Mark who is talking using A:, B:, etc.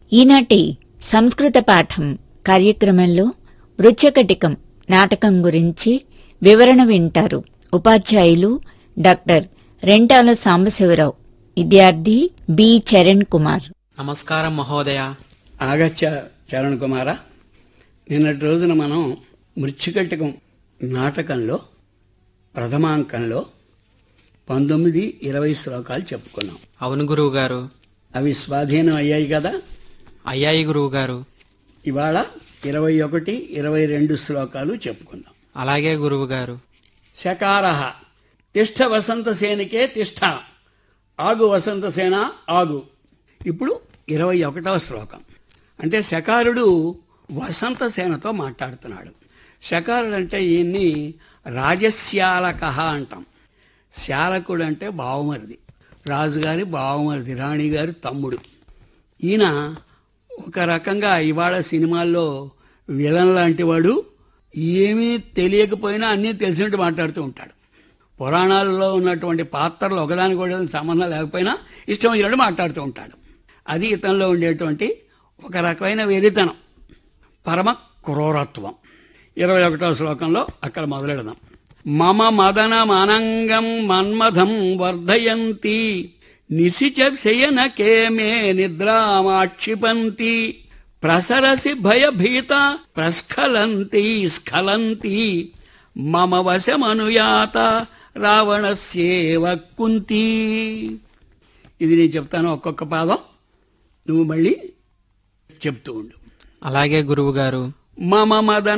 A: ఈనాటి సంస్కృత పాఠం కార్యక్రమంలో వృచ్చకటికం నాటకం గురించి వివరణ వింటారు ఉపాధ్యాయులు డాక్టర్ రెంటాల సాంబశివరావు విద్యార్థి బి చరణ్ కుమార్
B: నమస్కారం మహోదయ
C: ఆగచ్చ చరణ్ కుమార నిన్నటి రోజున మనం మృత్యుకటికం నాటకంలో ప్రథమాంకంలో పంతొమ్మిది ఇరవై శ్లోకాలు చెప్పుకున్నాం
B: అవును గురువు గారు
C: అవి స్వాధీనం అయ్యాయి కదా
B: అయ్యాయి గురువు గారు
C: ఇవాళ ఇరవై ఒకటి ఇరవై రెండు శ్లోకాలు చెప్పుకుందాం
B: అలాగే గురువు గారు
C: శకార తిష్ట వసంతసేనికే తిష్ట ఆగు వసంతసేన ఆగు ఇప్పుడు ఇరవై ఒకటవ శ్లోకం అంటే శకారుడు వసంతసేనతో మాట్లాడుతున్నాడు శకారుడు అంటే ఈయన్ని రాజశ్యాలక అంటాం శాలకుడు అంటే బావమరిది రాజుగారి బావమరిది రాణిగారి తమ్ముడు ఈయన ఒక రకంగా ఇవాళ సినిమాల్లో విలన్ లాంటి వాడు ఏమీ తెలియకపోయినా అన్నీ తెలిసినట్టు మాట్లాడుతూ ఉంటాడు పురాణాల్లో ఉన్నటువంటి పాత్రలు ఒకదానికి కూడా సంబంధం లేకపోయినా ఇష్టం వచ్చినట్టు మాట్లాడుతూ ఉంటాడు అది ఇతనిలో ఉండేటువంటి ఒక రకమైన వెరితనం పరమ క్రూరత్వం ఇరవై ఒకటో శ్లోకంలో అక్కడ మొదలెడదాం మమ మదన మనంగం మన్మథం వర్ధయంతి నిశిచ శయనకే మే నిద్రామాక్షిపంతి ప్రసరసి భయభీత ప్రస్ఖలంతి స్ఖలంతి మమ వశమనుయాత రావణస్యేవ కుంతి ఇది నేను చెప్తాను ఒక్కొక్క పాదం నువ్వు మళ్ళీ చెప్తూ ఉండు
B: అలాగే గురువు గారు
C: మమ మదన